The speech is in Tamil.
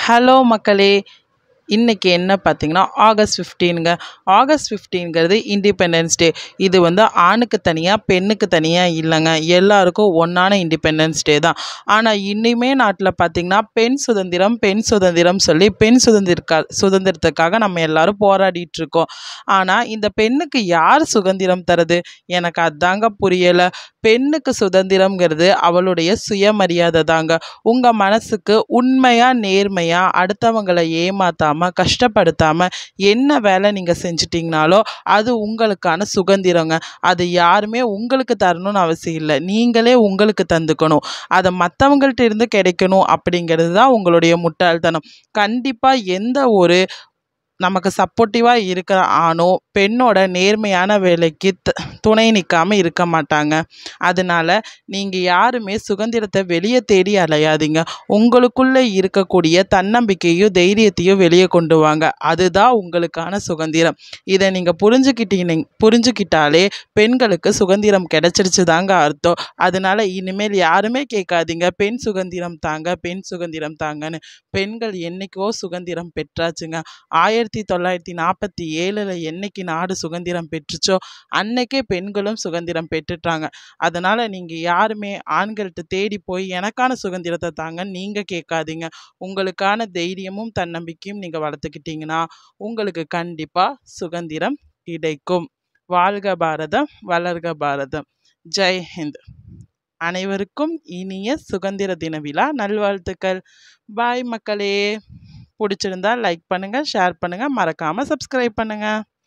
ஹலோ மக்களே இன்றைக்கி என்ன பார்த்தீங்கன்னா ஆகஸ்ட் ஃபிஃப்டீனுங்க ஆகஸ்ட் ஃபிஃப்டீன்கிறது இண்டிபெண்டன்ஸ் டே இது வந்து ஆணுக்கு தனியாக பெண்ணுக்கு தனியாக இல்லைங்க எல்லாருக்கும் ஒன்றான இண்டிபெண்டன்ஸ் டே தான் ஆனால் இன்னுமே நாட்டில் பார்த்திங்கன்னா பெண் சுதந்திரம் பெண் சுதந்திரம் சொல்லி பெண் சுதந்திரக்கா சுதந்திரத்துக்காக நம்ம எல்லாரும் போராடிட்டு இருக்கோம் ஆனால் இந்த பெண்ணுக்கு யார் சுதந்திரம் தருது எனக்கு அதாங்க புரியலை பெண்ணுக்கு சுதந்திரம்ங்கிறது அவளுடைய சுயமரியாதை தாங்க உங்கள் மனசுக்கு உண்மையாக நேர்மையாக அடுத்தவங்களை ஏமாத்தாமல் கஷ்டப்படுத்தாமல் என்ன வேலை நீங்கள் செஞ்சிட்டிங்கனாலோ அது உங்களுக்கான சுதந்திரங்க அது யாருமே உங்களுக்கு தரணும்னு அவசியம் இல்லை நீங்களே உங்களுக்கு தந்துக்கணும் அதை மற்றவங்கள்ட்ட இருந்து கிடைக்கணும் அப்படிங்கிறது தான் உங்களுடைய முட்டாள்தனம் கண்டிப்பாக எந்த ஒரு நமக்கு சப்போர்ட்டிவாக இருக்கிற ஆணோ பெண்ணோட நேர்மையான வேலைக்கு த துணை நிற்காமல் இருக்க மாட்டாங்க அதனால நீங்கள் யாருமே சுதந்திரத்தை வெளியே தேடி அலையாதீங்க உங்களுக்குள்ளே இருக்கக்கூடிய தன்னம்பிக்கையும் தைரியத்தையும் வெளியே கொண்டு வாங்க அதுதான் உங்களுக்கான சுதந்திரம் இதை நீங்கள் புரிஞ்சுக்கிட்டீங்க புரிஞ்சுக்கிட்டாலே பெண்களுக்கு சுதந்திரம் கிடைச்சிருச்சு தாங்க அர்த்தம் அதனால இனிமேல் யாருமே கேட்காதீங்க பெண் சுதந்திரம் தாங்க பெண் சுதந்திரம் தாங்கன்னு பெண்கள் என்னைக்கோ சுதந்திரம் பெற்றாச்சுங்க ஆயிரத்தி தொள்ளாயிரத்தி நாற்பத்தி ஏழில் என்னைக்கு நாடு சுதந்திரம் பெற்றுச்சோ அன்னைக்கே பெண்களும் சுதந்திரம் பெற்றுட்டாங்க அதனால் நீங்கள் யாருமே ஆண்கள்கிட்ட தேடி போய் எனக்கான சுதந்திரத்தை தாங்க நீங்கள் கேட்காதீங்க உங்களுக்கான தைரியமும் தன்னம்பிக்கையும் நீங்கள் வளர்த்துக்கிட்டீங்கன்னா உங்களுக்கு கண்டிப்பாக சுதந்திரம் கிடைக்கும் வாழ்க பாரதம் வளர்க பாரதம் ஜெய் ஹிந்த் அனைவருக்கும் இனிய சுதந்திர தின விழா நல்வாழ்த்துக்கள் பாய் மக்களே பிடிச்சிருந்தா லைக் பண்ணுங்கள் ஷேர் பண்ணுங்கள் மறக்காமல் சப்ஸ்கிரைப் பண்ணுங்கள்